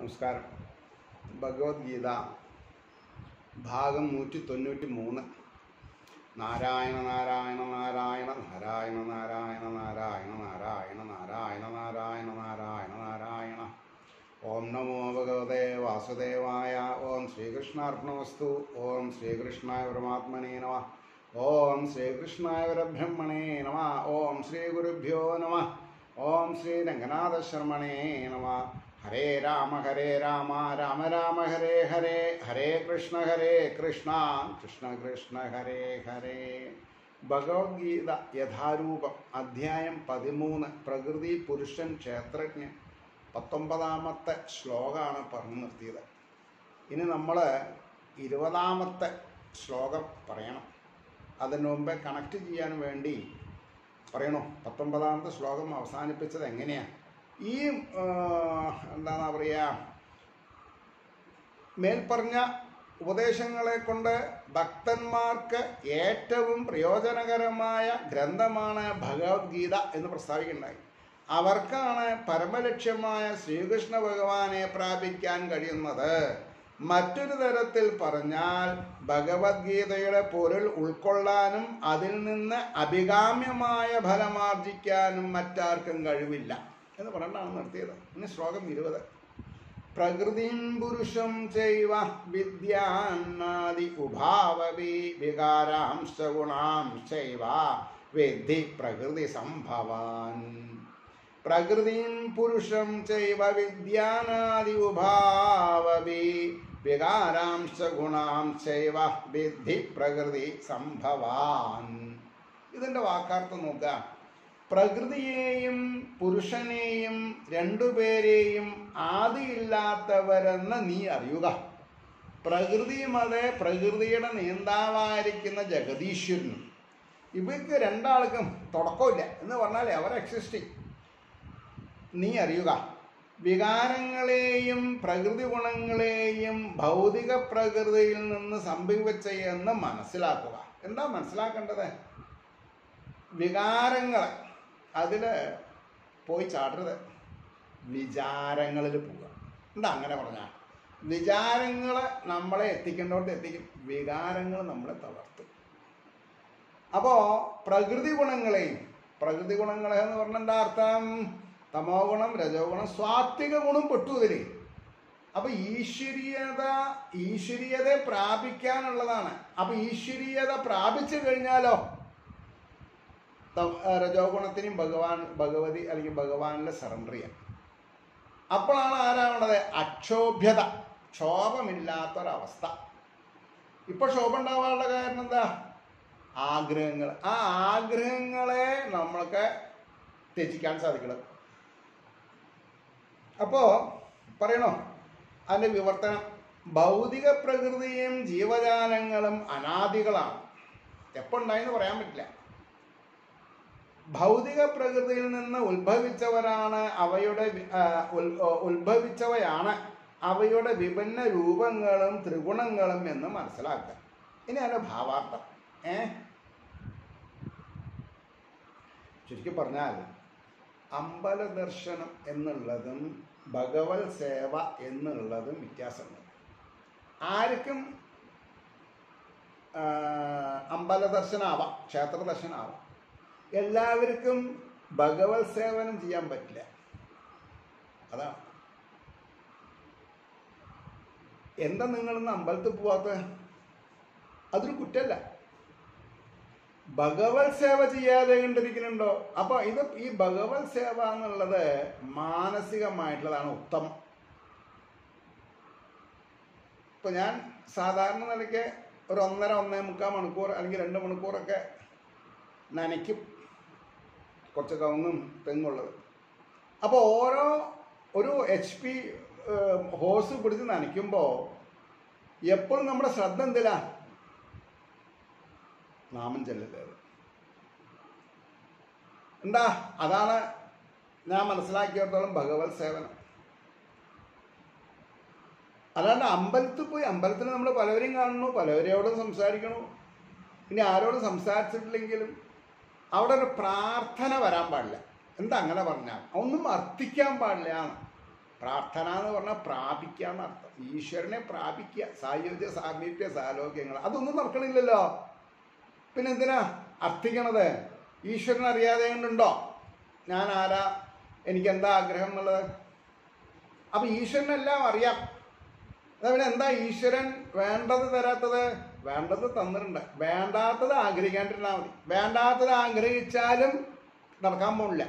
നമസ്കാരം ഭഗവത്ഗീത ഭാഗം നൂറ്റി തൊണ്ണൂറ്റി മൂന്ന് നാരായണ നാരായണ നാരായണ നാരായണ നാരായണ നാരായണ നാരായണ നാരായണ നാരായണ നാരായണ നാരായണ ഓം നമോ ഭഗവതേ വാസുദേവായ ഓം ശ്രീകൃഷ്ണാർപ്പണമസ്തു ഓം ശ്രീകൃഷ്ണായ പരമാത്മനേ നമ ഓം ശ്രീകൃഷ്ണായ പരബ്രഹ്മണേ നമ ഓം ശ്രീ ഗുരുഭ്യോ നമ ഓം ശ്രീ രംഗനാഥശർമ്മണേ നമ ഹരേ രാമ ഹരേ രാമ രാമ രാമ ഹരേ ഹരേ ഹരേ കൃഷ്ണ ഹരേ കൃഷ്ണ കൃഷ്ണ കൃഷ്ണ ഹരേ ഹരേ ഭഗവത്ഗീത യഥാരൂപം അധ്യായം പതിമൂന്ന് പ്രകൃതി പുരുഷൻ ക്ഷേത്രജ്ഞൻ പത്തൊമ്പതാമത്തെ ശ്ലോകമാണ് പറഞ്ഞു നിർത്തിയത് ഇനി നമ്മൾ ഇരുപതാമത്തെ ശ്ലോകം പറയണം അതിന് മുമ്പേ കണക്ട് ചെയ്യാൻ വേണ്ടി പറയണോ പത്തൊമ്പതാമത്തെ ശ്ലോകം അവസാനിപ്പിച്ചത് എങ്ങനെയാണ് ഈ ആ, എന്താണ് പറയുക മേൽപ്പറഞ്ഞ ഉപദേശങ്ങളെ കൊണ്ട് ഭക്തന്മാർക്ക് ഏറ്റവും പ്രയോജനകരമായ ഗ്രന്ഥമാണ് ഭഗവത്ഗീത എന്ന് പ്രസ്താവിക്കുന്നുണ്ടായി അവർക്കാണ് പരമലക്ഷ്യമായ ശ്രീകൃഷ്ണ ഭഗവാനെ പ്രാപിക്കാൻ കഴിയുന്നത് മറ്റൊരു തരത്തിൽ പറഞ്ഞാൽ ഭഗവത്ഗീതയുടെ പൊരുൾ ഉൾക്കൊള്ളാനും അതിൽ നിന്ന് അഭികാമ്യമായ ഫലമാർജിക്കാനും മറ്റാർക്കും കഴിവില്ല എന്ന് പറഞ്ഞിട്ടാണ് നിർത്തിയത് ഇനി ശ്ലോകം ഇരുപത് പ്രകൃതിം പുരുഷം ചൈവ വിദ്യാന്നാദി ഉഭാവവി വികാരാംശ ഗുണാംശൈവ വിദ്ധി പ്രകൃതി സംഭവാൻ പ്രകൃതിം പുരുഷം ചൈവ വിദ്യാനാദി ഉഭാവവി വികാരാംശ ഗുണാംശൈവ വിദ്ധി പ്രകൃതി സംഭവാൻ ഇതിൻ്റെ വാക്കാർത്ഥം നോക്കുക പ്രകൃതിയെയും പുരുഷനെയും രണ്ടുപേരെയും ആദിയില്ലാത്തവരെന്ന് നീ അറിയുക പ്രകൃതിയും അതെ പ്രകൃതിയുടെ നേതാവായിരിക്കുന്ന ജഗദീശ്വരനും ഇവർക്ക് രണ്ടാൾക്കും തുടക്കമില്ല എന്ന് പറഞ്ഞാൽ എവർ എക്സിസ്റ്റിംഗ് നീ അറിയുക വികാരങ്ങളെയും പ്രകൃതി ഗുണങ്ങളെയും ഭൗതിക പ്രകൃതിയിൽ നിന്ന് സംഭവിച്ച എന്ന് മനസ്സിലാക്കുക എന്താ മനസ്സിലാക്കേണ്ടത് വികാരങ്ങൾ അതിൽ പോയി ചാടരുത് വിചാരങ്ങളിൽ പോവുക എന്താ അങ്ങനെ പറഞ്ഞാൽ വിചാരങ്ങൾ നമ്മളെ എത്തിക്കേണ്ടോട്ട് എത്തിക്കും വികാരങ്ങൾ നമ്മളെ തളർത്തും അപ്പോൾ പ്രകൃതി ഗുണങ്ങളെയും പ്രകൃതി ഗുണങ്ങളെ എന്ന് പറഞ്ഞാൽ എന്താ അർത്ഥം തമോ ഗുണം രജോ ഗുണം സ്വാത്വിക ഗുണം പെട്ടു ഇതിൽ അപ്പൊ ഈശ്വരീയത ഈശ്വരീയതയെ പ്രാപിക്കാനുള്ളതാണ് അപ്പൊ ഈശ്വരീയത പ്രാപിച്ചു കഴിഞ്ഞാലോ ത- ആ, രജോ ഗുണത്തിനും ഭഗവാൻ ഭഗവതി അല്ലെങ്കിൽ ഭഗവാനിലെ സറണ്ടർ ചെയ്യാം അപ്പോഴാണ് ആരാവണത് അക്ഷോഭ്യത ക്ഷോഭമില്ലാത്തൊരവസ്ഥ ഇപ്പൊ ക്ഷോഭ ഉണ്ടാവാനുള്ള കാരണം എന്താ ആഗ്രഹങ്ങൾ ആ ആഗ്രഹങ്ങളെ നമ്മൾക്ക് ത്യജിക്കാൻ സാധിക്കണം അപ്പോ പറയണോ അതിന്റെ വിവർത്തനം ഭൗതിക പ്രകൃതിയും ജീവജാലങ്ങളും അനാദികളാണ് എപ്പോൾ ഉണ്ടായെന്ന് പറയാൻ പറ്റില്ല ഭൗതിക പ്രകൃതിയിൽ നിന്ന് ഉത്ഭവിച്ചവരാണ് അവയുടെ വി- ആ, ഉൽ- ആ, ഉത്ഭവിച്ചവയാണ് അവയുടെ വിഭിന്ന രൂപങ്ങളും ത്രിഗുണങ്ങളും എന്ന് മനസ്സിലാക്കുക ഇനി അതിന്റെ ഭാവാർത്ഥം ഏ ചുരുക്കി പറഞ്ഞാൽ അമ്പല ദർശനം എന്നുള്ളതും ഭഗവത് സേവ എന്നുള്ളതും വ്യത്യാസമുണ്ട് ആർക്കും ആ, അമ്പല ദർശനമാവാം ക്ഷേത്ര ദർശനമാവാം എല്ലാവർക്കും ഭഗവത് സേവനം ചെയ്യാൻ പറ്റില്ല അതാണ് എന്താ നിങ്ങളിന്ന് അമ്പലത്തിൽ പോവാത്ത അതൊരു കുറ്റമല്ല ഭഗവത് സേവ ചെയ്യാതെ കണ്ടിരിക്കുന്നുണ്ടോ അപ്പൊ ഇത് ഈ ഭഗവത് സേവ എന്നുള്ളത് മാനസികമായിട്ടുള്ളതാണ് ഉത്തമം ഇപ്പൊ ഞാൻ സാധാരണ നിലയ്ക്ക് ഒരു ഒന്നര ഒന്നേ മുക്കാൽ മണിക്കൂർ അല്ലെങ്കിൽ രണ്ട് മണിക്കൂറൊക്കെ നനയ്ക്കും കുറച്ച് കവുങ്ങും തെങ്ങുള്ളത് അപ്പോൾ ഓരോ ഒരു എച്ച് പി ഹോസ് പിടിച്ച് നനയ്ക്കുമ്പോൾ എപ്പോഴും നമ്മുടെ ശ്രദ്ധ എന്തിലാ നാമം ചെല്ലുന്നത് എന്താ അതാണ് ഞാൻ മനസ്സിലാക്കിയിടത്തോളം ഭഗവത് സേവനം അല്ലാണ്ട് അമ്പലത്തിൽ പോയി അമ്പലത്തിൽ നമ്മൾ പലവരെയും കാണുന്നു പലവരോടും സംസാരിക്കണു ഇനി ആരോടും സംസാരിച്ചിട്ടില്ലെങ്കിലും അവിടെ ഒരു പ്രാർത്ഥന വരാൻ പാടില്ല എന്താ അങ്ങനെ പറഞ്ഞാൽ ഒന്നും അർത്ഥിക്കാൻ പാടില്ല പ്രാർത്ഥന എന്ന് പറഞ്ഞാൽ പ്രാപിക്കുക എന്നർത്ഥം ഈശ്വരനെ പ്രാപിക്കുക സായുജ്യ സാമീപ്യ സാലോക്യങ്ങൾ അതൊന്നും നടക്കണില്ലല്ലോ പിന്നെ എന്തിനാ അർത്ഥിക്കണത് ഈശ്വരൻ അറിയാതെ കൊണ്ടുണ്ടോ ഞാൻ ആരാ എനിക്ക് എന്താ ആഗ്രഹം എന്നുള്ളത് അപ്പൊ ഈശ്വരനെല്ലാം അറിയാം എന്നാ പിന്നെ എന്താ ഈശ്വരൻ വേണ്ടത് തരാത്തത് വേണ്ടത് തന്നിട്ടുണ്ട് വേണ്ടാത്തത് ആഗ്രഹിക്കാണ്ടിരുന്നാൽ മതി വേണ്ടാത്തത് ആഗ്രഹിച്ചാലും നടക്കാൻ പോണില്ല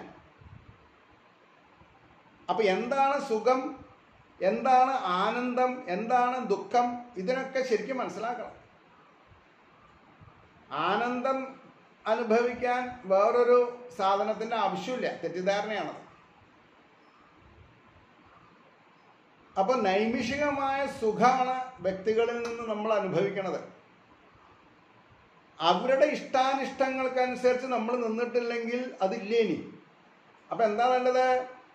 അപ്പൊ എന്താണ് സുഖം എന്താണ് ആനന്ദം എന്താണ് ദുഃഖം ഇതിനൊക്കെ ശരിക്കും മനസ്സിലാക്കണം ആനന്ദം അനുഭവിക്കാൻ വേറൊരു സാധനത്തിന്റെ ആവശ്യമില്ല തെറ്റിദ്ധാരണയാണത് അപ്പൊ നൈമിഷികമായ സുഖമാണ് വ്യക്തികളിൽ നിന്ന് നമ്മൾ അനുഭവിക്കുന്നത് അവരുടെ ഇഷ്ടാനിഷ്ടങ്ങൾക്കനുസരിച്ച് നമ്മൾ നിന്നിട്ടില്ലെങ്കിൽ അതില്ലേ ഇനി അപ്പൊ എന്താ വേണ്ടത്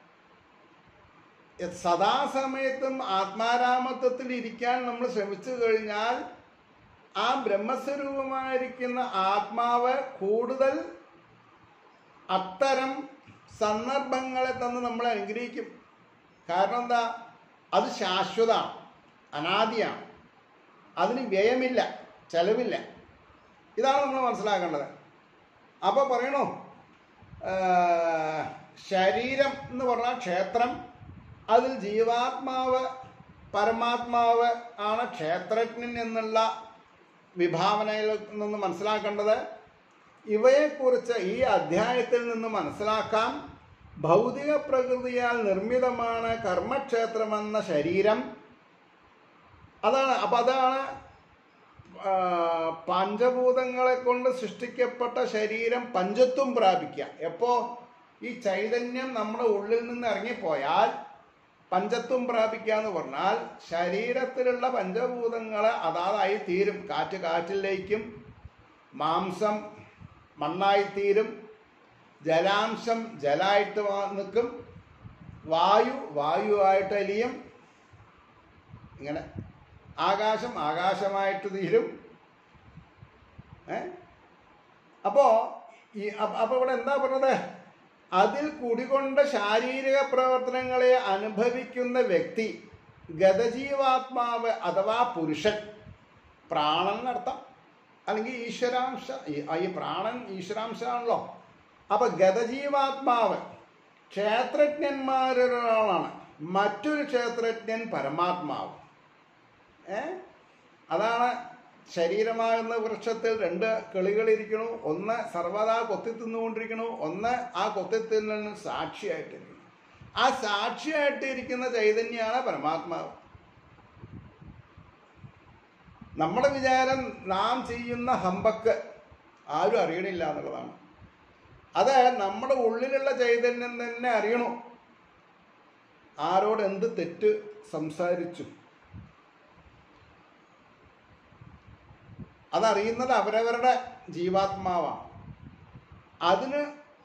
സദാസമയത്തും ആത്മാരാമത്വത്തിൽ ഇരിക്കാൻ നമ്മൾ ശ്രമിച്ചു കഴിഞ്ഞാൽ ആ ബ്രഹ്മസ്വരൂപമായിരിക്കുന്ന ആത്മാവ് കൂടുതൽ അത്തരം സന്ദർഭങ്ങളെ തന്ന് നമ്മളെ അനുഗ്രഹിക്കും കാരണം എന്താ അത് ശാശ്വതമാണ് അനാദിയാണ് അതിന് വ്യയമില്ല ചെലവില്ല ഇതാണ് നമ്മൾ മനസ്സിലാക്കേണ്ടത് അപ്പോൾ പറയണു ആ, ശരീരം എന്ന് പറഞ്ഞാൽ ക്ഷേത്രം അതിൽ ജീവാത്മാവ് പരമാത്മാവ് ആണ് ക്ഷേത്രജ്ഞൻ എന്നുള്ള വിഭാവനയിൽ നിന്ന് മനസ്സിലാക്കേണ്ടത് ഇവയെക്കുറിച്ച് ഈ അധ്യായത്തിൽ നിന്ന് മനസ്സിലാക്കാം ഭൗതിക പ്രകൃതിയാൽ നിർമ്മിതമാണ് കർമ്മക്ഷേത്രമെന്ന ശരീരം അതാണ് അപ്പം അതാണ് ആ, പഞ്ചഭൂതങ്ങളെ കൊണ്ട് സൃഷ്ടിക്കപ്പെട്ട ശരീരം പഞ്ചത്വം പ്രാപിക്കുക എപ്പോ ഈ ചൈതന്യം നമ്മുടെ ഉള്ളിൽ നിന്ന് ഇറങ്ങിപ്പോയാൽ പഞ്ചത്വം പ്രാപിക്കുക എന്ന് പറഞ്ഞാൽ ശരീരത്തിലുള്ള പഞ്ചഭൂതങ്ങളെ അതാതായി തീരും കാറ്റ് കാറ്റിലേക്കും മാംസം മണ്ണായി തീരും ജലാംശം ജലായിട്ട് വാ- നിൽക്കും വായു വായുവായിട്ട് അലിയും ഇങ്ങനെ ആകാശം ആകാശമായിട്ട് തീരും ഏ അപ്പോ ഈ അപ്പ- അപ്പൊ ഇവിടെ എന്താ പറഞ്ഞത് അതിൽ കുടികൊണ്ട ശാരീരിക പ്രവർത്തനങ്ങളെ അനുഭവിക്കുന്ന വ്യക്തി ഗതജീവാത്മാവ് അഥവാ പുരുഷൻ പ്രാണൻ എന്നർത്ഥം അല്ലെങ്കിൽ ഈശ്വരാംശ ഈ- ആ ഈ പ്രാണൻ ഈശ്വരാംശമാണല്ലോ അപ്പൊ ഗതജീവാത്മാവ് ക്ഷേത്രജ്ഞന്മാരൊരാളാണ് മറ്റൊരു ക്ഷേത്രജ്ഞൻ പരമാത്മാവ് ഏ അതാണ് ശരീരമാകുന്ന വൃക്ഷത്തിൽ രണ്ട് കിളികളിരിക്കണു ഒന്ന് സർവദാ കൊത്തി തിന്നുകൊണ്ടിരിക്കണു ഒന്ന് ആ കൊത്തി തിന്നലിന് സാക്ഷിയായിട്ടിരിക്കുന്നു ആ സാക്ഷിയായിട്ട് ഇരിക്കുന്ന ചൈതന്യമാണ് പരമാത്മാവ് നമ്മുടെ വിചാരം നാം ചെയ്യുന്ന ഹമ്പക്ക് ആരും അറിയണില്ല എന്നുള്ളതാണ് അത് നമ്മുടെ ഉള്ളിലുള്ള ചൈതന്യം തന്നെ അറിയണു ആരോട് എന്ത് തെറ്റ് സംസാരിച്ചു അതറിയുന്നത് അവരവരുടെ ജീവാത്മാവാണ് അതിന്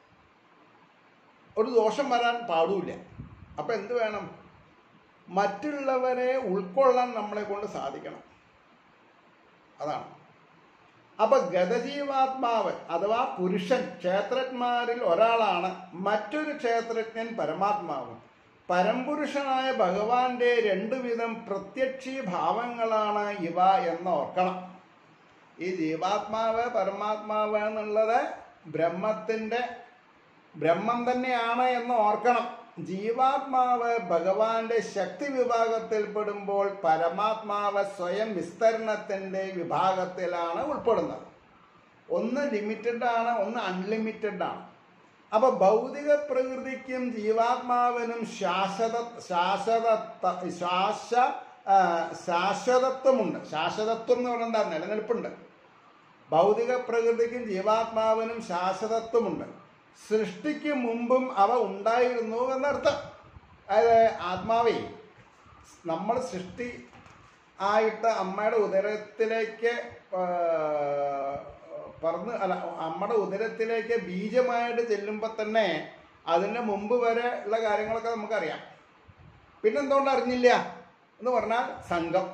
ഒരു ദോഷം വരാൻ പാടില്ല അപ്പം എന്ത് വേണം മറ്റുള്ളവരെ ഉൾക്കൊള്ളാൻ നമ്മളെ കൊണ്ട് സാധിക്കണം അതാണ് അപ്പൊ ഗതജീവാത്മാവ് അഥവാ പുരുഷൻ ക്ഷേത്രജ്ഞന്മാരിൽ ഒരാളാണ് മറ്റൊരു ക്ഷേത്രജ്ഞൻ പരമാത്മാവ് പരംപുരുഷനായ ഭഗവാന്റെ രണ്ടുവിധം പ്രത്യക്ഷീ ഭാവങ്ങളാണ് ഇവ എന്ന് ഓർക്കണം ഈ ജീവാത്മാവ് പരമാത്മാവ് എന്നുള്ളത് ബ്രഹ്മത്തിന്റെ ബ്രഹ്മം തന്നെയാണ് എന്ന് ഓർക്കണം ജീവാത്മാവ് ഭഗവാന്റെ ശക്തി വിഭാഗത്തിൽപ്പെടുമ്പോൾ പരമാത്മാവ് സ്വയം വിസ്തരണത്തിന്റെ വിഭാഗത്തിലാണ് ഉൾപ്പെടുന്നത് ഒന്ന് ലിമിറ്റഡ് ആണ് ഒന്ന് അൺലിമിറ്റഡ് ആണ് അപ്പൊ ഭൗതിക പ്രകൃതിക്കും ജീവാത്മാവിനും ശാശ്വത ശാശ്വത ശാശ്വ ആ, ശാശ്വതത്വമുണ്ട് ശാശ്വതത്വം എന്ന് പറഞ്ഞാൽ എന്താ നിലനിൽപ്പുണ്ട് ഭൗതിക പ്രകൃതിക്കും ജീവാത്മാവിനും ശാശ്വതത്വമുണ്ട് സൃഷ്ടിക്ക് മുമ്പും അവ ഉണ്ടായിരുന്നു എന്നർത്ഥം അതായത് ആത്മാവേ നമ്മൾ സൃഷ്ടി ആയിട്ട് അമ്മയുടെ ഉദരത്തിലേക്ക് ആ, പറന്ന് അല്ല അമ്മയുടെ ഉദരത്തിലേക്ക് ബീജമായിട്ട് ചെല്ലുമ്പോൾ തന്നെ അതിന് മുമ്പ് വരെ ഉള്ള കാര്യങ്ങളൊക്കെ നമുക്കറിയാം പിന്നെന്തുകൊണ്ട് അറിഞ്ഞില്ല എന്ന് പറഞ്ഞാൽ സംഘം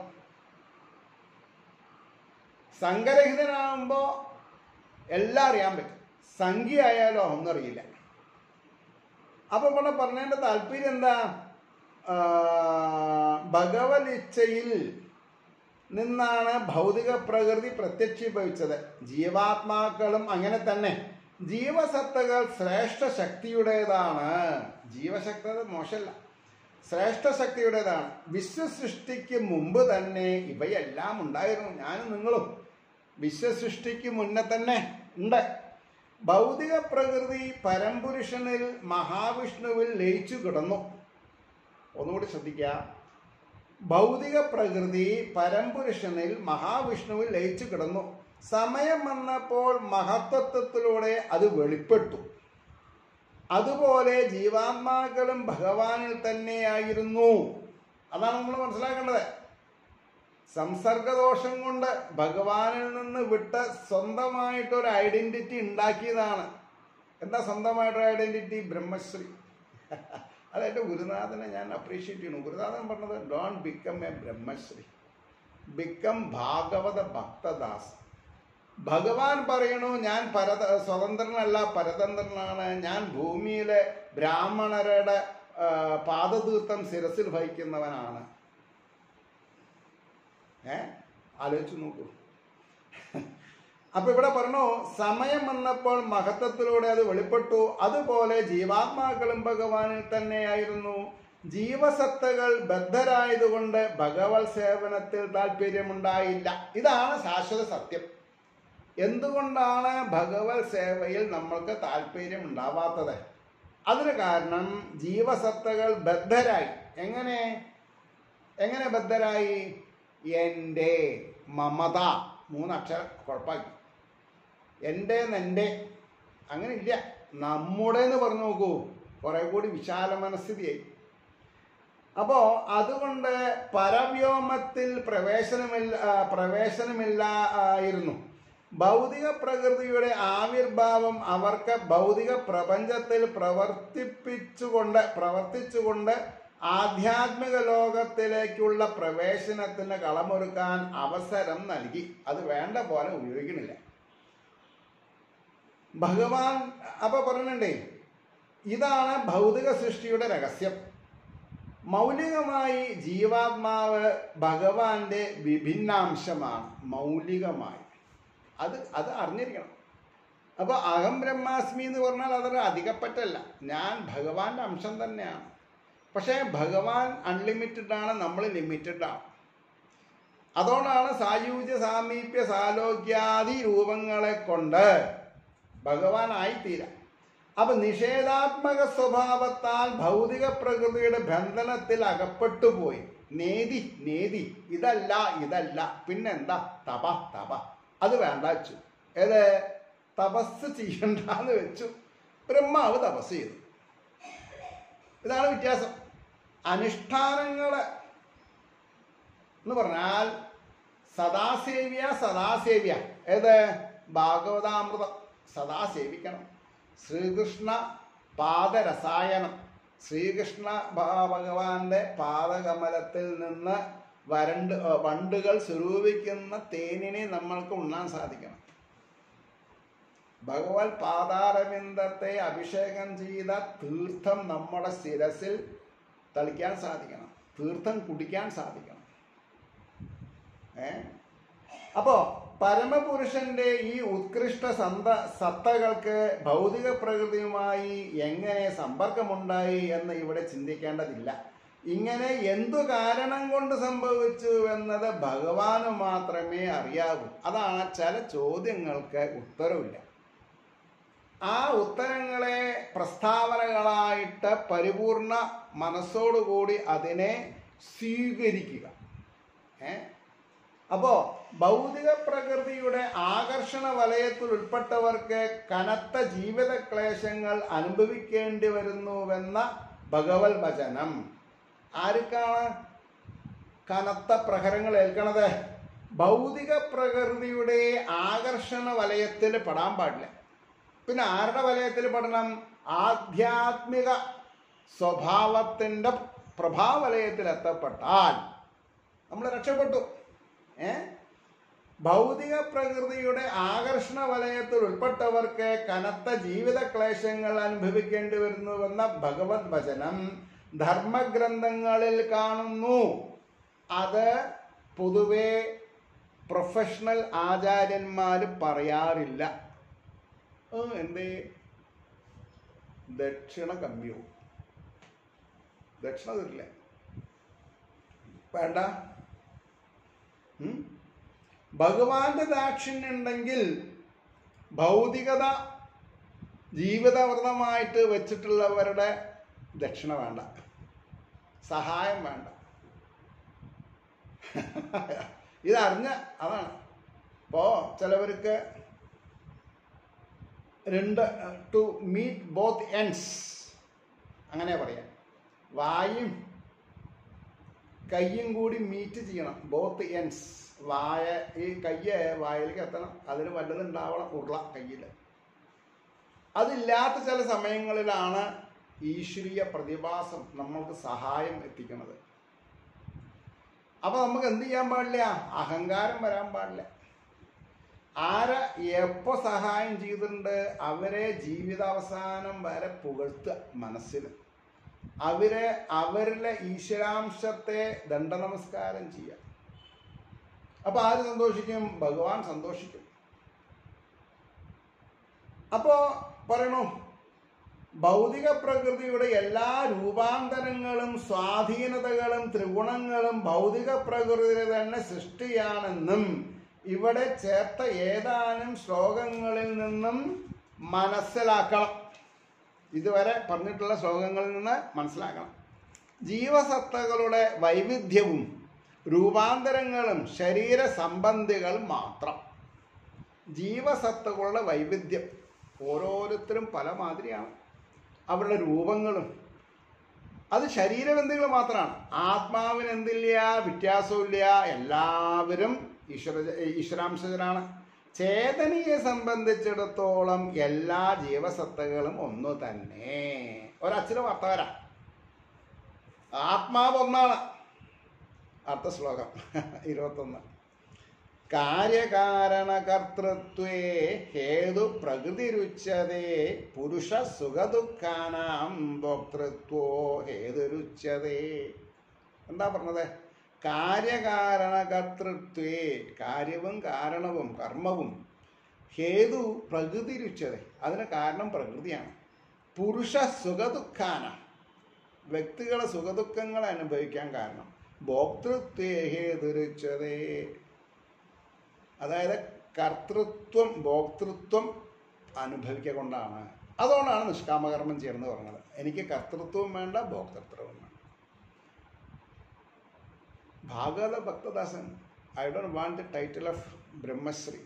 സംഘരഹിതനാകുമ്പോൾ എല്ലാം അറിയാൻ പറ്റും സംഖ്യ ആയാലോ ഒന്നും അറിയില്ല അപ്പൊ ഇവിടെ പറഞ്ഞതിന്റെ താല്പര്യം എന്താ ആ, ഭഗവത് ഇച്ഛയിൽ നിന്നാണ് ഭൗതിക പ്രകൃതി പ്രത്യക്ഷീഭവിച്ചത് ജീവാത്മാക്കളും അങ്ങനെ തന്നെ ജീവസത്തകൾ ശ്രേഷ്ഠ ശക്തിയുടേതാണ് ജീവശക്തത മോശമല്ല ശ്രേഷ്ഠ ശക്തിയുടേതാണ് വിശ്വസൃഷ്ടിക്ക് മുമ്പ് തന്നെ ഇവയെല്ലാം ഉണ്ടായിരുന്നു ഞാനും നിങ്ങളും വിശ്വസൃഷ്ടിക്ക് മുന്നേ തന്നെ ഉണ്ട് ഭൗതിക പ്രകൃതി പരംപുരുഷനിൽ മഹാവിഷ്ണുവിൽ ലയിച്ചു കിടന്നു ഒന്നുകൂടി ശ്രദ്ധിക്കുക ഭൗതിക പ്രകൃതി പരംപുരുഷനിൽ മഹാവിഷ്ണുവിൽ ലയിച്ചു കിടന്നു സമയം വന്നപ്പോൾ മഹത്വത്വത്തിലൂടെ അത് വെളിപ്പെട്ടു അതുപോലെ ജീവാത്മാക്കളും ഭഗവാനിൽ തന്നെയായിരുന്നു അതാണ് നമ്മൾ മനസ്സിലാക്കേണ്ടത് സംസർഗദോഷം കൊണ്ട് ഭഗവാനിൽ നിന്ന് വിട്ട് സ്വന്തമായിട്ടൊരു ഐഡന്റിറ്റി ഉണ്ടാക്കിയതാണ് എന്താ സ്വന്തമായിട്ടൊരു ഐഡന്റിറ്റി ബ്രഹ്മശ്രീ അത് എൻ്റെ ഗുരുനാഥനെ ഞാൻ അപ്രീഷിയേറ്റ് ചെയ്യുന്നു ഗുരുനാഥൻ പറഞ്ഞത് don't become a Brahmashri become ഭാഗവത ഭക്തദാസ് ഭഗവാൻ പറയണു ഞാൻ പരത സ്വതന്ത്രനല്ല പരതന്ത്രനാണ് ഞാൻ ഭൂമിയിലെ ബ്രാഹ്മണരുടെ ആ, പാദതീർത്ഥം ശിരസിൽ വഹിക്കുന്നവനാണ് ഏ ആലോചിച്ച് നോക്കൂ അപ്പൊ ഇവിടെ പറഞ്ഞു സമയം വന്നപ്പോൾ മഹത്വത്തിലൂടെ അത് വെളിപ്പെട്ടു അതുപോലെ ജീവാത്മാക്കളും ഭഗവാനിൽ തന്നെയായിരുന്നു ജീവസത്തകൾ ബദ്ധരായതുകൊണ്ട് ഭഗവത് സേവനത്തിൽ താല്പര്യമുണ്ടായില്ല ഇതാണ് ശാശ്വത സത്യം എന്തുകൊണ്ടാണ് ഭഗവത് സേവയിൽ നമ്മൾക്ക് താല്പര്യം ഉണ്ടാവാത്തത് അതിന് കാരണം ജീവസത്തകൾ ബദ്ധരായി എങ്ങനെ എങ്ങനെ ബദ്ധരായി എൻ്റെ മമത മൂന്നക്ഷരം കുഴപ്പമാക്കി എൻ്റെ എൻ്റെ അങ്ങനെ ഇല്ല നമ്മുടെ എന്ന് പറഞ്ഞു നോക്കൂ കുറെ കൂടി വിശാല മനസ്ഥിതിയായി അപ്പോ അതുകൊണ്ട് പരവ്യോമത്തിൽ പ്രവേശനമില്ല ആ, പ്രവേശനമില്ല ആയിരുന്നു ഭൗതിക പ്രകൃതിയുടെ ആവിർഭാവം അവർക്ക് ഭൗതിക പ്രപഞ്ചത്തിൽ പ്രവർത്തിപ്പിച്ചുകൊണ്ട് പ്രവർത്തിച്ചുകൊണ്ട് ആധ്യാത്മിക ലോകത്തിലേക്കുള്ള പ്രവേശനത്തിന് കളമൊരുക്കാൻ അവസരം നൽകി അത് വേണ്ട പോലെ ഉപയോഗിക്കണില്ല ഭഗവാൻ അപ്പൊ പറഞ്ഞിട്ടേ ഇതാണ് ഭൗതിക സൃഷ്ടിയുടെ രഹസ്യം മൗലികമായി ജീവാത്മാവ് ഭഗവാന്റെ വിഭിന്നാംശമാണ് മൗലികമായി അത് അത് അറിഞ്ഞിരിക്കണം അപ്പോൾ അഹം ബ്രഹ്മാസ്മി എന്ന് പറഞ്ഞാൽ അതൊരു അധികപ്പറ്റല്ല ഞാൻ ഭഗവാന്റെ അംശം തന്നെയാണ് പക്ഷേ ഭഗവാൻ അൺലിമിറ്റഡ് ആണ് നമ്മൾ ലിമിറ്റഡ് ആണ് അതുകൊണ്ടാണ് സായൂജ്യ സാമീപ്യ സാലോക്യാദി രൂപങ്ങളെ കൊണ്ട് ഭഗവാനായിത്തീരാം അപ്പൊ നിഷേധാത്മക സ്വഭാവത്താൽ ഭൗതിക പ്രകൃതിയുടെ ബന്ധനത്തിൽ അകപ്പെട്ടു പോയി നേതി നേതി ഇതല്ല ഇതല്ല പിന്നെന്താ തപ തപ അത് വേണ്ട വെച്ചു ഏത് തപസ് ചെയ്യണ്ടെന്ന് വെച്ചു ബ്രഹ്മാവ് തപസ് ചെയ്തു ഇതാണ് വ്യത്യാസം അനുഷ്ഠാനങ്ങള് എന്ന് പറഞ്ഞാൽ സദാസേവ്യ സദാസേവ്യ ഏത് ഭാഗവതാമൃതം സദാ സേവിക്കണം ശ്രീകൃഷ്ണ പാദരസായനം ശ്രീകൃഷ്ണ ഭ- ഭഗവാന്റെ പാദകമലത്തിൽ നിന്ന് വരണ്ട് ഏ, വണ്ടുകൾ സ്വരൂപിക്കുന്ന തേനിനെ നമ്മൾക്ക് ഉണ്ണാൻ സാധിക്കണം ഭഗവത് പാതാരവിന്ദത്തെ അഭിഷേകം ചെയ്ത തീർത്ഥം നമ്മുടെ ശിരസിൽ തളിക്കാൻ സാധിക്കണം തീർത്ഥം കുടിക്കാൻ സാധിക്കണം ഏ അപ്പോ പരമപുരുഷന്റെ ഈ ഉത്കൃഷ്ട സന്ത സത്തകൾക്ക് ഭൗതിക പ്രകൃതിയുമായി എങ്ങനെ സമ്പർക്കമുണ്ടായി എന്ന് ഇവിടെ ചിന്തിക്കേണ്ടതില്ല ഇങ്ങനെ എന്തു കാരണം കൊണ്ട് സംഭവിച്ചു എന്നത് ഭഗവാന് മാത്രമേ അറിയാവൂ അതാണ് ചില ചോദ്യങ്ങൾക്ക് ഉത്തരവില്ല ആ ഉത്തരങ്ങളെ പ്രസ്താവനകളായിട്ട് പരിപൂർണ മനസ്സോടുകൂടി അതിനെ സ്വീകരിക്കുക ഏ അപ്പോൾ ഭൗതിക പ്രകൃതിയുടെ ആകർഷണ വലയത്തിൽ ഉൾപ്പെട്ടവർക്ക് കനത്ത ജീവിത ക്ലേശങ്ങൾ അനുഭവിക്കേണ്ടി വരുന്നുവെന്ന ഭഗവത് വചനം ആർക്കാണ് കനത്ത പ്രഹരങ്ങൾ ഏൽക്കണത് ഭൗതിക പ്രകൃതിയുടെ ആകർഷണ വലയത്തിൽ പെടാൻ പാടില്ല പിന്നെ ആരുടെ വലയത്തിൽ പെടണം ആധ്യാത്മിക സ്വഭാവത്തിൻ്റെ പ്രഭാവലയത്തിൽ എത്തപ്പെട്ടാൽ നമ്മൾ രക്ഷപ്പെട്ടു ഏ ഭൗതിക പ്രകൃതിയുടെ ആകർഷണ വലയത്തിൽ ഉൾപ്പെട്ടവർക്ക് കനത്ത ജീവിത ക്ലേശങ്ങൾ അനുഭവിക്കേണ്ടി വരുന്നുവെന്ന ഭഗവത് വചനം ധർമ്മഗ്രന്ഥങ്ങളിൽ കാണുന്നു അത് പൊതുവെ പ്രൊഫഷണൽ ആചാര്യന്മാർ പറയാറില്ല ഏ, എന്തേ ദക്ഷിണ കമ്മ്യവും ദക്ഷിണ തരില്ല വേണ്ട ഉം? ഭഗവാന്റെ ദാക്ഷിണ്യം ഉണ്ടെങ്കിൽ ഭൗതികത ജീവിതവ്രതമായിട്ട് വെച്ചിട്ടുള്ളവരുടെ ദക്ഷിണ വേണ്ട സഹായം വേണ്ട ഇതറിഞ്ഞ അതാണ് ഇപ്പോ ചിലവർക്ക് രണ്ട് ടു മീറ്റ് ബോത്ത് എൻഡ്സ് അങ്ങനെ പറയാം വായും കയ്യും കൂടി മീറ്റ് ചെയ്യണം ബോത്ത് എൻഡ്സ് വായ ഈ കയ്യ് വായിലേക്ക് എത്തണം അതിന് വല്ലതും ഉണ്ടാവണം ഉരുള കയ്യിൽ അതില്ലാത്ത ചില സമയങ്ങളിലാണ് ഈശ്വരീയ പ്രതിഭാസം നമ്മൾക്ക് സഹായം എത്തിക്കുന്നത് അപ്പൊ നമുക്ക് എന്ത് ചെയ്യാൻ പാടില്ല അഹങ്കാരം വരാൻ പാടില്ല ആരെ എപ്പോ സഹായം ചെയ്തിട്ടുണ്ട് അവരെ ജീവിതാവസാനം വരെ പുകഴ്ത്തുക മനസ്സിൽ അവരെ അവരിലെ ഈശ്വരാംശത്തെ ദണ്ഡനമസ്കാരം ചെയ്യുക അപ്പൊ ആര് സന്തോഷിക്കും ഭഗവാൻ സന്തോഷിക്കും അപ്പോ പറയണു ഭൗതിക പ്രകൃതിയുടെ എല്ലാ രൂപാന്തരങ്ങളും സ്വാധീനതകളും ത്രിഗുണങ്ങളും ഭൗതിക പ്രകൃതിയുടെ തന്നെ സൃഷ്ടിയാണെന്നും ഇവിടെ ചേർത്ത ഏതാനും ശ്ലോകങ്ങളിൽ നിന്നും മനസ്സിലാക്കണം ഇതുവരെ പറഞ്ഞിട്ടുള്ള ശ്ലോകങ്ങളിൽ നിന്ന് മനസ്സിലാക്കണം ജീവസത്തകളുടെ വൈവിധ്യവും രൂപാന്തരങ്ങളും ശരീര സംബന്ധികൾ മാത്രം ജീവസത്തകളുടെ വൈവിധ്യം ഓരോരുത്തരും പല മാതിരിയാണ് അവരുടെ രൂപങ്ങളും അത് ശരീരബന്ധികൾ മാത്രമാണ് ആത്മാവിന് എന്തില്ല വ്യത്യാസമില്ല എല്ലാവരും ഈശ്വര ഈശ്വരാംശജരാണ് ചേതനയെ സംബന്ധിച്ചിടത്തോളം എല്ലാ ജീവസത്തകളും ഒന്നു തന്നെ ഒരച്ഛന് വർത്തവരാ ആത്മാവ് ഒന്നാണ് അടുത്ത ശ്ലോകം ഇരുപത്തൊന്ന് കാര്യകാരണകർത്തൃത്വേ ഹേതു പ്രകൃതിരുച്ചതേ പുരുഷ സുഖദുഃഖാനാം ഭോക്തൃത്വോ ഹേതുരുച്ചതേ എന്താ പറഞ്ഞത് കാര്യകാരണകർത്തൃത്വേ കാര്യവും കാരണവും കർമ്മവും ഹേതു പ്രകൃതിരുച്ചതേ അതിന് കാരണം പ്രകൃതിയാണ് പുരുഷ സുഖദുഃഖാന വ്യക്തികളെ സുഖദുഃഖങ്ങൾ അനുഭവിക്കാൻ കാരണം ഭോക്തൃത്വേ ഹേതുരുച്ചതേ അതായത് കർത്തൃത്വം ഭോക്തൃത്വം അനുഭവിക്കുക കൊണ്ടാണ് അതുകൊണ്ടാണ് നിഷ്കാമകർമ്മം ചെയ്യുന്നത് പറഞ്ഞത് എനിക്ക് കർത്തൃത്വവും വേണ്ട ഭോക്തൃത്വവും വേണ്ട ഭാഗവത ഭക്തദാസൻ I don't want the title of Brahmashri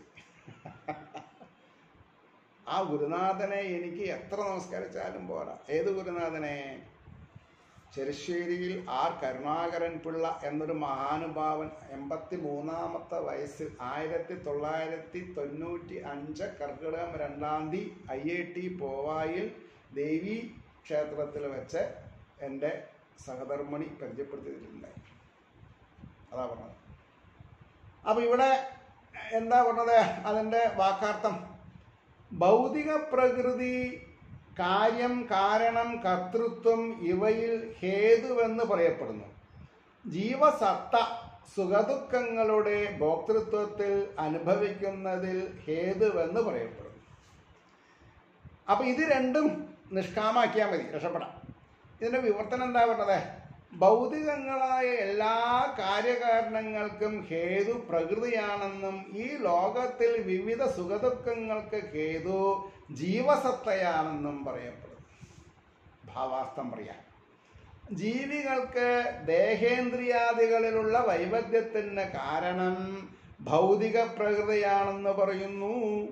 ആ ഗുരുനാഥനെ എനിക്ക് എത്ര നമസ്കരിച്ചാലും പോരാ ഏത് ഗുരുനാഥനെ ചെറുശ്ശേരിയിൽ ആർ കരുണാകരൻ പിള്ള എന്നൊരു മഹാനുഭാവൻ എൺപത്തി മൂന്നാമത്തെ വയസ്സിൽ ആയിരത്തി തൊള്ളായിരത്തി തൊണ്ണൂറ്റി അഞ്ച് കർക്കിടകം രണ്ടാം തീയതി ഐ ഐ ടി പോവായിൽ ദേവി ക്ഷേത്രത്തിൽ വെച്ച് എൻ്റെ സഹധർമ്മണി പരിചയപ്പെടുത്തിയിട്ടുണ്ടായി അതാ പറഞ്ഞത് അപ്പം ഇവിടെ എന്താ പറഞ്ഞത് അതിൻ്റെ വാക്കാർത്ഥം ഭൗതിക പ്രകൃതി കാര്യം കാരണം കർത്തൃത്വം ഇവയിൽ ഹേതുവെന്ന് പറയപ്പെടുന്നു ജീവസത്ത സുഖദുഃഖങ്ങളുടെ ഭോക്തൃത്വത്തിൽ അനുഭവിക്കുന്നതിൽ ഹേതുവെന്ന് പറയപ്പെടുന്നു അപ്പൊ ഇത് രണ്ടും നിഷ്കാമാക്കിയാൽ മതി രക്ഷപ്പെടാം ഇതിന്റെ വിവർത്തനം എന്താ പറഞ്ഞത് ഭൗതികങ്ങളായ എല്ലാ കാര്യകാരണങ്ങൾക്കും ഹേതു പ്രകൃതിയാണെന്നും ഈ ലോകത്തിൽ വിവിധ സുഖദുഃഖങ്ങൾക്ക് ഹേതു ജീവസത്തയാണെന്നും പറയപ്പെടും ഭാവാർത്ഥം പറയാം ജീവികൾക്ക് ദേഹേന്ദ്രിയാദികളിലുള്ള വൈവിധ്യത്തിന് കാരണം ഭൗതിക പ്രകൃതിയാണെന്ന് പറയുന്നു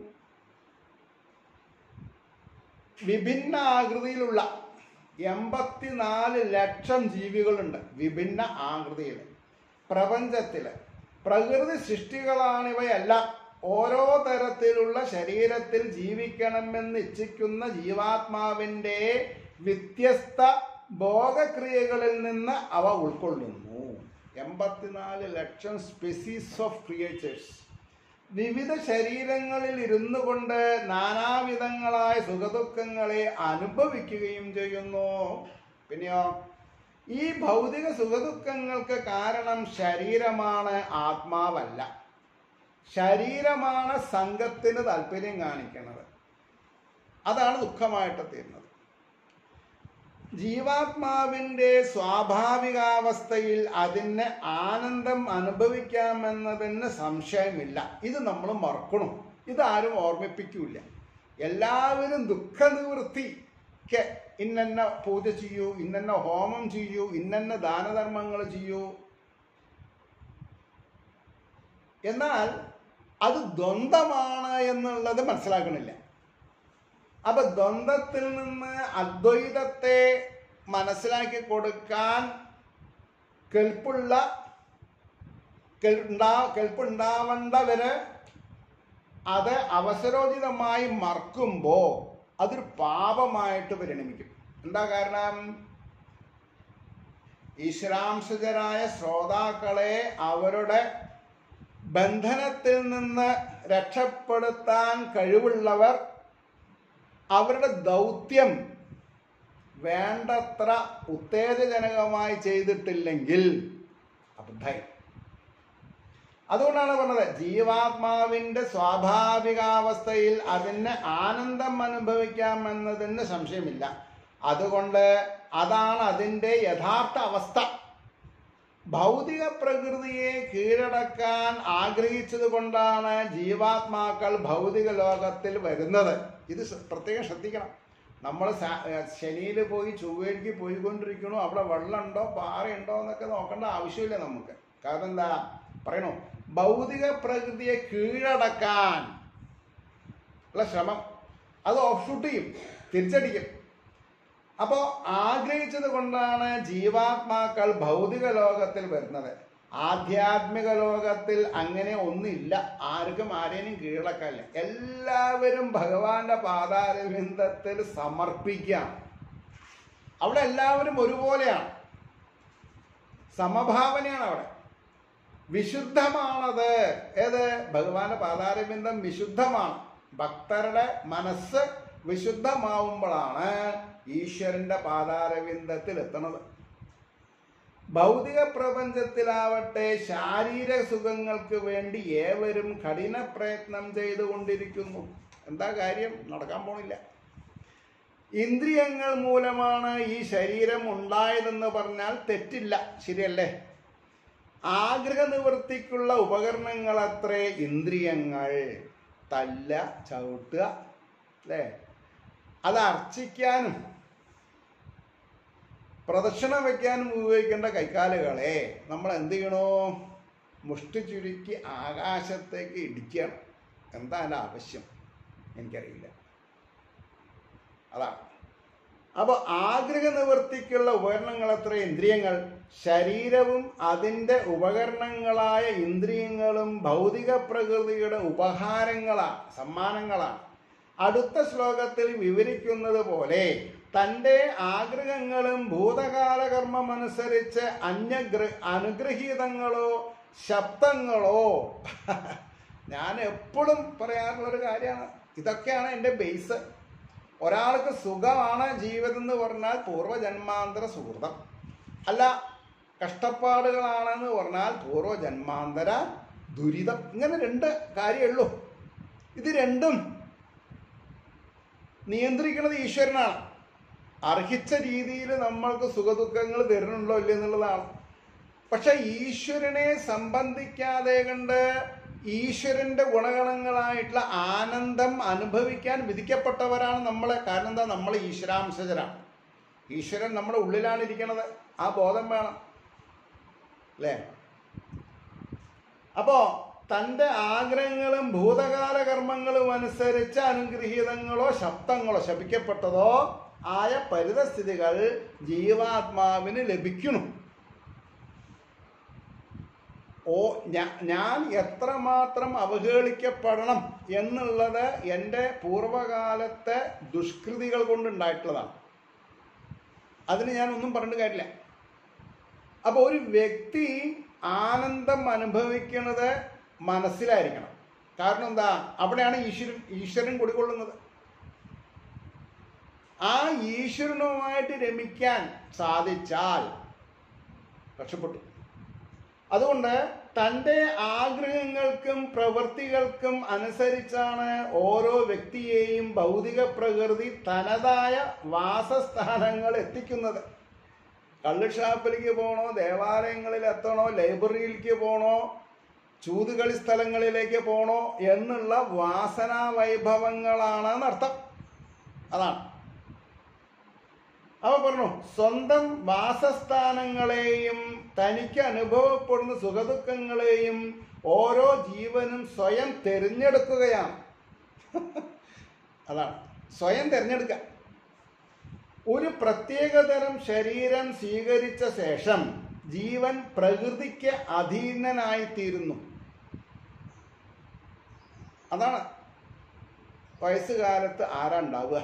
വിഭിന്ന ആകൃതിയിലുള്ള എൺപത്തിനാല് ലക്ഷം ജീവികളുണ്ട് വിഭിന്ന ആകൃതിയിൽ പ്രപഞ്ചത്തിൽ പ്രകൃതി സൃഷ്ടികളാണിവയെല്ലാം ഓരോ തരത്തിലുള്ള ശരീരത്തിൽ ജീവിക്കണമെന്ന് ഇച്ഛിക്കുന്ന ജീവാത്മാവിൻ്റെ വ്യത്യസ്ത ഭോഗക്രിയകളിൽ നിന്ന് അവ ഉൾക്കൊള്ളുന്നു എൺപത്തിനാല് ലക്ഷം സ്പെസീസ് ഓഫ് ക്രിയേച്ചേഴ്സ് വിവിധ ശരീരങ്ങളിൽ ഇരുന്നു കൊണ്ട് നാനാവിധങ്ങളായ സുഖദുഃഖങ്ങളെ അനുഭവിക്കുകയും ചെയ്യുന്നു പിന്നെയോ ഈ ഭൗതിക സുഖദുഃഖങ്ങൾക്ക് കാരണം ശരീരമാണ് ആത്മാവല്ല ശരീരമാണ് സംഘത്തിന് താല്പര്യം കാണിക്കുന്നത് അതാണ് ദുഃഖമായിട്ട് തീരുന്നത് ജീവാത്മാവിൻ്റെ സ്വാഭാവികാവസ്ഥയിൽ അതിന് ആനന്ദം അനുഭവിക്കാമെന്നതിന് സംശയമില്ല ഇത് നമ്മൾ മറക്കണം ഇതാരും ഓർമ്മിപ്പിക്കൂല എല്ലാവരും ദുഃഖനിവൃത്തിക്ക് ഇന്നെന്ന പൂജ ചെയ്യൂ ഇന്നെന്ന ഹോമം ചെയ്യൂ ഇന്നെന്ന ദാനധർമ്മങ്ങൾ ചെയ്യൂ എന്നാൽ അത് ദ്വന്ദ്മാണ് എന്നുള്ളത് മനസ്സിലാക്കണില്ല അപ്പൊ ദ്വന്ദ്ത്തിൽ നിന്ന് അദ്വൈതത്തെ മനസ്സിലാക്കി കൊടുക്കാൻ കെൽപ്പുള്ള കെൽപ്പുണ്ടാ കെൽപ്പുണ്ടാവേണ്ടവര് അത് അവസരോചിതമായി മറക്കുമ്പോൾ അതൊരു പാപമായിട്ട് പരിണമിക്കും എന്താ കാരണം ഈശ്വരാംശജരായ ശ്രോതാക്കളെ അവരുടെ ബന്ധനത്തിൽ നിന്ന് രക്ഷപ്പെടുത്താൻ കഴിവുള്ളവർ അവരുടെ ദൗത്യം വേണ്ടത്ര ഉത്തേജജനകമായി ചെയ്തിട്ടില്ലെങ്കിൽ അബദ്ധായി അതുകൊണ്ടാണ് പറഞ്ഞത് ജീവാത്മാവിന്റെ സ്വാഭാവികാവസ്ഥയിൽ അതിന് ആനന്ദം അനുഭവിക്കാമെന്നതിന് സംശയമില്ല അതുകൊണ്ട് അതാണ് അതിൻ്റെ യഥാർത്ഥ അവസ്ഥ ഭൗതിക പ്രകൃതിയെ കീഴടക്കാൻ ആഗ്രഹിച്ചത് കൊണ്ടാണ് ജീവാത്മാക്കൾ ഭൗതിക ലോകത്തിൽ വരുന്നത് ഇത് ശ്ര- പ്രത്യേകം ശ്രദ്ധിക്കണം നമ്മൾ ശനിയിൽ പോയി ചൊവ്വയിലേക്ക് പോയിക്കൊണ്ടിരിക്കണു അവിടെ വെള്ളമുണ്ടോ പാറയുണ്ടോ എന്നൊക്കെ നോക്കേണ്ട ആവശ്യമില്ല നമുക്ക് കാരണം എന്താ പറയണു ഭൗതിക പ്രകൃതിയെ കീഴടക്കാൻ ഉള്ള ശ്രമം അത് ഓഫ് ഷൂട്ട് ചെയ്യും തിരിച്ചടിക്കും അപ്പോൾ ആഗ്രഹിച്ചത് കൊണ്ടാണ് ജീവാത്മാക്കൾ ഭൗതിക ലോകത്തിൽ വരുന്നത് ആധ്യാത്മിക ലോകത്തിൽ അങ്ങനെ ഒന്നില്ല ആർക്കും ആരെയും കീഴടക്കാനില്ല എല്ലാവരും ഭഗവാന്റെ പാതാരവിന്ദത്തിൽ സമർപ്പിക്കാം അവിടെ എല്ലാവരും ഒരുപോലെയാണ് സമഭാവനയാണ് അവിടെ വിശുദ്ധമാണത് ഏത് ഭഗവാന്റെ പാതാരബിന്ദം വിശുദ്ധമാണ് ഭക്തരുടെ മനസ്സ് വിശുദ്ധമാവുമ്പോഴാണ് ഈശ്വരന്റെ പാതാരബിന്ദത്തിൽ എത്തുന്നത് ഭൗതിക പ്രപഞ്ചത്തിലാവട്ടെ ശാരീരിക സുഖങ്ങൾക്ക് വേണ്ടി ഏവരും കഠിന പ്രയത്നം ചെയ്തുകൊണ്ടിരിക്കുന്നു എന്താ കാര്യം നടക്കാൻ പോണില്ല ഇന്ദ്രിയങ്ങൾ മൂലമാണ് ഈ ശരീരം ഉണ്ടായതെന്ന് പറഞ്ഞാൽ തെറ്റില്ല ശരിയല്ലേ ആഗ്രഹ നിവൃത്തിക്കുള്ള ഉപകരണങ്ങൾ അത്രേ ഇന്ദ്രിയങ്ങൾ തല്ല ചവിട്ടുക അല്ലേ അത് അർച്ചിക്കാനും പ്രദക്ഷിണം വെക്കാനും ഉപയോഗിക്കേണ്ട കൈക്കാലുകളെ നമ്മൾ എന്ത് ചെയ്യണോ മുഷ്ടി ചുരുക്കി ആകാശത്തേക്ക് ഇടിക്കണം എന്താ അതിൻ്റെ ആവശ്യം എനിക്കറിയില്ല അതാണ് അപ്പോൾ ആഗ്രഹ നിവൃത്തിക്കുള്ള ഉപകരണങ്ങൾ എത്ര ഇന്ദ്രിയങ്ങൾ ശരീരവും അതിൻ്റെ ഉപകരണങ്ങളായ ഇന്ദ്രിയങ്ങളും ഭൗതിക പ്രകൃതിയുടെ ഉപഹാരങ്ങളാണ് സമ്മാനങ്ങളാണ് അടുത്ത ശ്ലോകത്തിൽ വിവരിക്കുന്നത് പോലെ തൻ്റെ ആഗ്രഹങ്ങളും ഭൂതകാല കർമ്മമനുസരിച്ച് അന്യഗ്ര അനുഗ്രഹീതങ്ങളോ ശബ്ദങ്ങളോ ഞാൻ എപ്പോഴും പറയാറുള്ളൊരു കാര്യമാണ് ഇതൊക്കെയാണ് എൻ്റെ ബേസ് ഒരാൾക്ക് സുഖമാണ് ജീവിതം എന്ന് പറഞ്ഞാൽ പൂർവ്വജന്മാന്തര സുഹൃതം അല്ല കഷ്ടപ്പാടുകളാണെന്ന് പറഞ്ഞാൽ പൂർവ്വജന്മാന്തര ദുരിതം ഇങ്ങനെ രണ്ട് കാര്യമുള്ളൂ ഇത് രണ്ടും നിയന്ത്രിക്കുന്നത് ഈശ്വരനാണ് അർഹിച്ച രീതിയിൽ നമ്മൾക്ക് സുഖദുഃഖങ്ങൾ തരുന്നുണ്ടോ ഇല്ല എന്നുള്ളതാണ് പക്ഷെ ഈശ്വരനെ സംബന്ധിക്കാതെ കണ്ട് ഈശ്വരന്റെ ഗുണഗണങ്ങളായിട്ടുള്ള ആനന്ദം അനുഭവിക്കാൻ വിധിക്കപ്പെട്ടവരാണ് നമ്മളെ കാരണം എന്താ നമ്മൾ ഈശ്വരാംശജരാണ് ഈശ്വരൻ നമ്മുടെ ഉള്ളിലാണ് ഇരിക്കുന്നത് ആ ബോധം വേണം അല്ലേ അപ്പോ തൻ്റെ ആഗ്രഹങ്ങളും ഭൂതകാല കർമ്മങ്ങളും അനുസരിച്ച് അനുഗ്രഹീതങ്ങളോ ശബ്ദങ്ങളോ ശപിക്കപ്പെട്ടതോ ആയ പരിതസ്ഥിതികൾ ജീവാത്മാവിന് ലഭിക്കണം ഓ ഞാ- ഞാൻ എത്രമാത്രം അവഹേളിക്കപ്പെടണം എന്നുള്ളത് എൻ്റെ പൂർവകാലത്തെ ദുഷ്കൃതികൾ കൊണ്ടുണ്ടായിട്ടുള്ളതാണ് അതിന് ഞാൻ ഒന്നും പറഞ്ഞിട്ട് കാര്യമില്ല അപ്പോൾ ഒരു വ്യക്തി ആനന്ദം അനുഭവിക്കുന്നത് മനസ്സിലായിരിക്കണം കാരണം എന്താ അവിടെയാണ് ഈശ്വരൻ ഈശ്വരൻ കുടികൊള്ളുന്നത് ആ ഈശ്വരനുമായിട്ട് രമിക്കാൻ സാധിച്ചാൽ രക്ഷപ്പെട്ടു അതുകൊണ്ട് തൻ്റെ ആഗ്രഹങ്ങൾക്കും പ്രവൃത്തികൾക്കും അനുസരിച്ചാണ് ഓരോ വ്യക്തിയെയും ഭൗതിക പ്രകൃതി തനതായ വാസസ്ഥാനങ്ങൾ എത്തിക്കുന്നത് കള്ളുഷാപ്പിലേക്ക് പോകണോ ദേവാലയങ്ങളിൽ എത്തണോ ലൈബ്രറിയിലേക്ക് പോകണോ ചൂതുകളി സ്ഥലങ്ങളിലേക്ക് പോകണോ എന്നുള്ള വാസനാ വൈഭവങ്ങളാണ് എന്നർത്ഥം അതാണ് അവ പറഞ്ഞു സ്വന്തം വാസസ്ഥാനങ്ങളെയും തനിക്ക് അനുഭവപ്പെടുന്ന സുഖദുഃഖങ്ങളെയും ഓരോ ജീവനും സ്വയം തിരഞ്ഞെടുക്കുകയാണ് അതാണ് സ്വയം തിരഞ്ഞെടുക്കുക ഒരു പ്രത്യേകതരം ശരീരം സ്വീകരിച്ച ശേഷം ജീവൻ പ്രകൃതിക്ക് അധീനനായിത്തീരുന്നു അതാണ് വയസ്സുകാലത്ത് ആരാ ഉണ്ടാവുക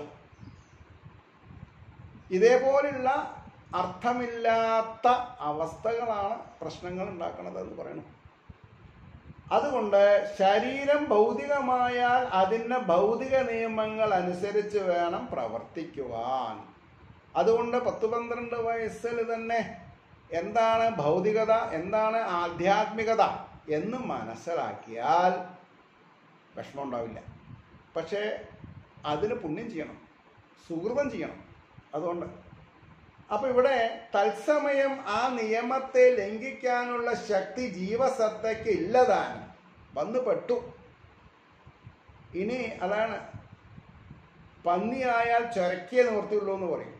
ഇതേപോലുള്ള അർത്ഥമില്ലാത്ത അവസ്ഥകളാണ് പ്രശ്നങ്ങൾ ഉണ്ടാക്കുന്നത് എന്ന് പറയണം അതുകൊണ്ട് ശരീരം ഭൗതികമായാൽ അതിൻ്റെ ഭൗതിക നിയമങ്ങൾ അനുസരിച്ച് വേണം പ്രവർത്തിക്കുവാൻ അതുകൊണ്ട് പത്ത് പന്ത്രണ്ട് വയസ്സിൽ തന്നെ എന്താണ് ഭൗതികത എന്താണ് ആധ്യാത്മികത എന്ന് മനസ്സിലാക്കിയാൽ വിഷമം ഉണ്ടാവില്ല പക്ഷേ അതിന് പുണ്യം ചെയ്യണം സുഹൃതം ചെയ്യണം അതുകൊണ്ട് അപ്പൊ ഇവിടെ തത്സമയം ആ നിയമത്തെ ലംഘിക്കാനുള്ള ശക്തി ജീവസത്തയ്ക്ക് ഇല്ലതാനും വന്നു പെട്ടു ഇനി അതാണ് പന്നിയായാൽ ചൊരക്കിയ നിവൃത്തിയുള്ളൂ എന്ന് പറയും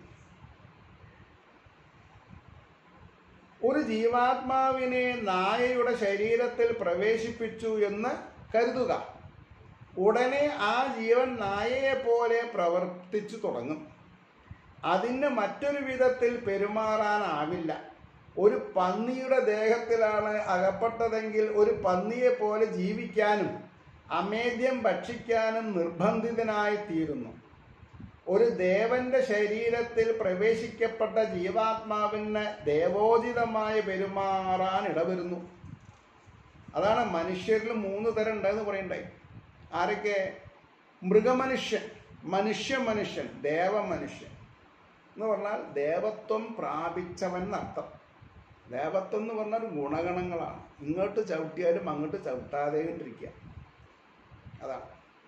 ഒരു ജീവാത്മാവിനെ നായയുടെ ശരീരത്തിൽ പ്രവേശിപ്പിച്ചു എന്ന് കരുതുക ഉടനെ ആ ജീവൻ നായയെ പോലെ പ്രവർത്തിച്ചു തുടങ്ങും അതിന് മറ്റൊരു വിധത്തിൽ പെരുമാറാനാവില്ല ഒരു പന്നിയുടെ ദേഹത്തിലാണ് അകപ്പെട്ടതെങ്കിൽ ഒരു പന്നിയെ പോലെ ജീവിക്കാനും അമേദ്യം ഭക്ഷിക്കാനും നിർബന്ധിതനായി തീരുന്നു ഒരു ദേവന്റെ ശരീരത്തിൽ പ്രവേശിക്കപ്പെട്ട ജീവാത്മാവിന് ദേവോചിതമായി പെരുമാറാൻ ഇടവരുന്നു അതാണ് മനുഷ്യരിൽ മൂന്ന് തരം ഉണ്ടെന്ന് പറയണ്ടായി ആരൊക്കെ മൃഗമനുഷ്യൻ മനുഷ്യ മനുഷ്യൻ ദേവമനുഷ്യൻ എന്ന് പറഞ്ഞാൽ ദേവത്വം പ്രാപിച്ചവൻ എന്നർത്ഥം ദേവത്വം എന്ന് പറഞ്ഞാൽ ഗുണഗണങ്ങളാണ് ഇങ്ങോട്ട് ചവിട്ടിയാലും അങ്ങോട്ട് ചവിട്ടാതെ ഇരിക്കുക അതാണ്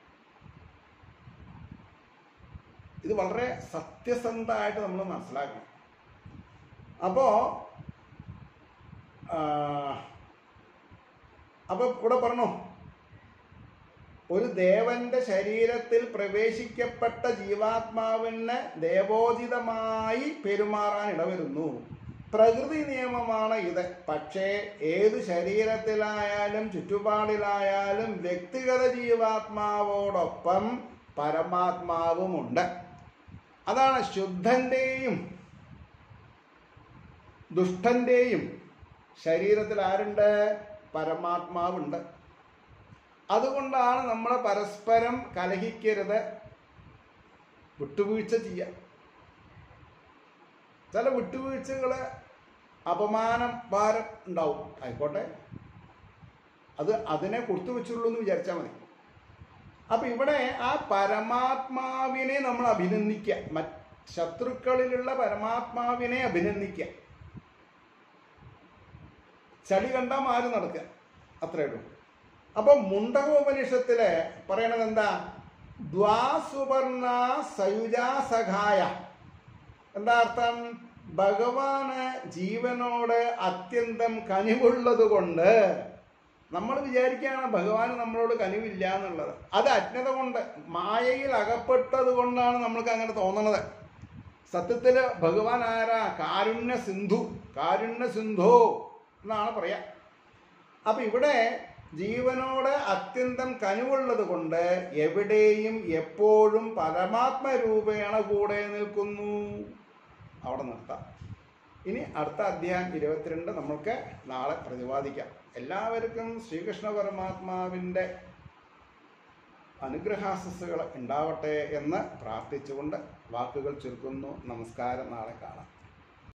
ഇത് വളരെ സത്യസന്ധമായിട്ട് നമ്മൾ മനസ്സിലാക്കണം അപ്പോ അപ്പൊ ഇവിടെ പറഞ്ഞു ഒരു ദേവന്റെ ശരീരത്തിൽ പ്രവേശിക്കപ്പെട്ട ജീവാത്മാവിന് ദേവോചിതമായി പെരുമാറാൻ ഇടവരുന്നു പ്രകൃതി നിയമമാണ് ഇത് പക്ഷേ ഏത് ശരീരത്തിലായാലും ചുറ്റുപാടിലായാലും വ്യക്തിഗത ജീവാത്മാവോടൊപ്പം പരമാത്മാവുമുണ്ട് അതാണ് ശുദ്ധന്റെയും ദുഷ്ടന്റെയും ശരീരത്തിൽ ആരുണ്ട് പരമാത്മാവുണ്ട് അതുകൊണ്ടാണ് നമ്മൾ പരസ്പരം കലഹിക്കരുത് വിട്ടുവീഴ്ച ചെയ്യുക ചില വിട്ടുവീഴ്ചകൾ അപമാനം ഭാരം ഉണ്ടാവും ആയിക്കോട്ടെ അത് അതിനെ കൊടുത്തു വെച്ചുള്ളൂ എന്ന് വിചാരിച്ചാൽ മതി അപ്പൊ ഇവിടെ ആ പരമാത്മാവിനെ നമ്മൾ അഭിനന്ദിക്കുക മറ്റ് ശത്രുക്കളിലുള്ള പരമാത്മാവിനെ അഭിനന്ദിക്കുക ചളി കണ്ടാൽ മാറി നടക്കുക അത്രേ ഉള്ളൂ അപ്പൊ മുണ്ടകോപനിഷത്തില് പറയണത് എന്താ ദ്വാസുവർണ സയുജാസഖായ എന്താ അർത്ഥം ഭഗവാന് ജീവനോട് അത്യന്തം കനിവുള്ളത് കൊണ്ട് നമ്മൾ വിചാരിക്കുകയാണ് ഭഗവാന് നമ്മളോട് കനിവില്ല എന്നുള്ളത് അത് അജ്ഞത കൊണ്ട് മായയിൽ അകപ്പെട്ടത് കൊണ്ടാണ് നമ്മൾക്ക് അങ്ങനെ തോന്നുന്നത് സത്യത്തിൽ ഭഗവാൻ ആരാ കാരുണ്യ സിന്ധു കാരുണ്യ സിന്ധു എന്നാണ് പറയാ അപ്പൊ ഇവിടെ ജീവനോട് അത്യന്തം കനിവുള്ളത് കൊണ്ട് എവിടെയും എപ്പോഴും പരമാത്മരൂപേണ കൂടെ നിൽക്കുന്നു അവിടെ നിർത്താം ഇനി അടുത്ത അധ്യായം ഇരുപത്തിരണ്ട് നമ്മൾക്ക് നാളെ പ്രതിപാദിക്കാം എല്ലാവർക്കും ശ്രീകൃഷ്ണ പരമാത്മാവിൻ്റെ അനുഗ്രഹാശസ്സുകൾ ഉണ്ടാവട്ടെ എന്ന് പ്രാർത്ഥിച്ചുകൊണ്ട് വാക്കുകൾ ചുരുക്കുന്നു നമസ്കാരം നാളെ കാണാം